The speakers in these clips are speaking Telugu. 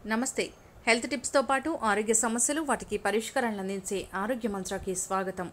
నమస్తే హెల్త్ టిప్స్తో పాటు ఆరోగ్య సమస్యలు వాటికి పరిష్కారాలను అందించే ఆరోగ్య మంత్రకి స్వాగతం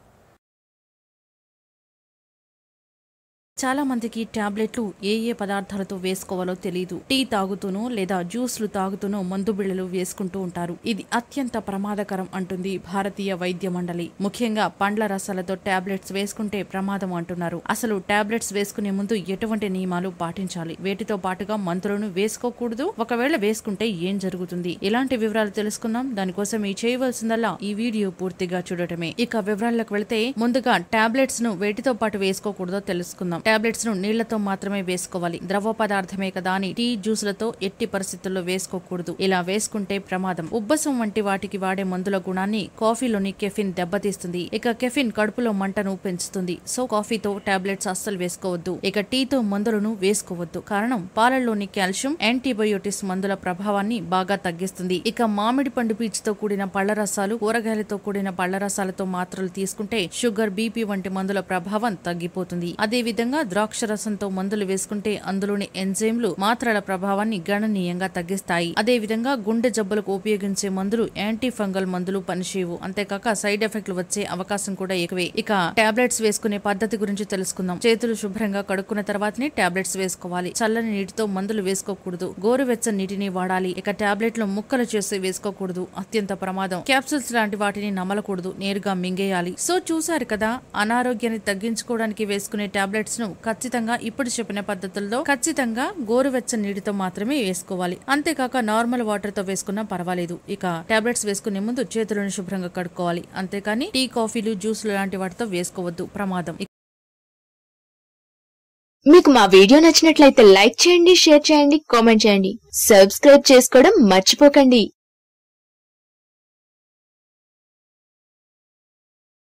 చాలా మందికి టాబ్లెట్లు ఏ ఏ పదార్థాలతో వేసుకోవాలో తెలియదు టీ తాగుతూనో లేదా జ్యూస్లు తాగుతూనో మందు బిళ్ళలు వేసుకుంటూ ఉంటారు ఇది అత్యంత ప్రమాదకరం అంటుంది భారతీయ వైద్య మండలి ముఖ్యంగా పండ్ల రసాలతో టాబ్లెట్స్ వేసుకుంటే ప్రమాదం అంటున్నారు అసలు టాబ్లెట్స్ వేసుకునే ముందు ఎటువంటి నియమాలు పాటించాలి వేటితో పాటుగా మందులను వేసుకోకూడదు ఒకవేళ వేసుకుంటే ఏం జరుగుతుంది ఇలాంటి వివరాలు తెలుసుకుందాం దానికోసం ఈ చేయవలసిందల్లా ఈ వీడియో పూర్తిగా చూడటమే ఇక వివరాల్లోకి వెళితే ముందుగా టాబ్లెట్స్ ను వేటితో పాటు వేసుకోకూడదో తెలుసుకుందాం టాబ్లెట్స్ ను నీళ్లతో మాత్రమే వేసుకోవాలి ద్రవ పదార్థమే కదా అని టీ జ్యూస్లతో ఎట్టి పరిస్థితుల్లో వేసుకోకూడదు ఇలా వేసుకుంటే ప్రమాదం ఉబ్బసం వంటి వాటికి వాడే మందుల గుణాన్ని కాఫీలోని కెఫిన్ దెబ్బతీస్తుంది ఇక కెఫిన్ కడుపులో మంటను పెంచుతుంది సో కాఫీతో టాబ్లెట్స్ అస్సలు వేసుకోవద్దు ఇక టీతో మందులను వేసుకోవద్దు కారణం పాలల్లోని కాల్షియం యాంటీబయోటిక్స్ మందుల ప్రభావాన్ని బాగా తగ్గిస్తుంది ఇక మామిడి పండు పీచుతో కూడిన పళ్ల రసాలు కూరగాయలతో కూడిన పళ్ల రసాలతో మాత్రలు తీసుకుంటే షుగర్ బీపీ వంటి మందుల ప్రభావం తగ్గిపోతుంది అదే విధంగా ద్రాక్ష రసంతో మందులు వేసుకుంటే అందులోని ఎంజైమ్లు మాత్రల ప్రభావాన్ని గణనీయంగా తగ్గిస్తాయి అదే విధంగా గుండె జబ్బులకు ఉపయోగించే మందులు యాంటీ ఫంగల్ మందులు పనిచేయవు అంతేకాక సైడ్ ఎఫెక్ట్లు వచ్చే అవకాశం కూడా ఎక్కువే ఇక టాబ్లెట్స్ వేసుకునే పద్ధతి గురించి తెలుసుకుందాం చేతులు శుభ్రంగా కడుక్కున్న తర్వాతనే టాబ్లెట్స్ వేసుకోవాలి చల్లని నీటితో మందులు వేసుకోకూడదు గోరువెచ్చని నీటిని వాడాలి ఇక టాబ్లెట్లు ముక్కలు చేసి వేసుకోకూడదు అత్యంత ప్రమాదం క్యాప్సూల్స్ లాంటి వాటిని నమలకూడదు నేరుగా మింగేయాలి సో చూసారు కదా అనారోగ్యాన్ని తగ్గించుకోవడానికి వేసుకునే టాబ్లెట్స్ ను ఖచ్చితంగా ఇప్పుడు చెప్పిన పద్ధతుల్లో ఖచ్చితంగా గోరువెచ్చని నీటితో మాత్రమే వేసుకోవాలి అంతేకాక నార్మల్ వాటర్ తో వేసుకున్నా పర్వాలేదు ఇక టాబ్లెట్స్ వేసుకునే ముందు చేతులను శుభ్రంగా కడుక్కోవాలి అంతేకాని టీ కాఫీలు జ్యూస్లు లాంటి వాటితో వేసుకోవద్దు ప్రమాదం మీకు మా వీడియో నచ్చినట్లయితే లైక్ చేయండి షేర్ చేయండి కామెంట్ చేయండి సబ్స్క్రైబ్ చేసుకోవడం మర్చిపోకండి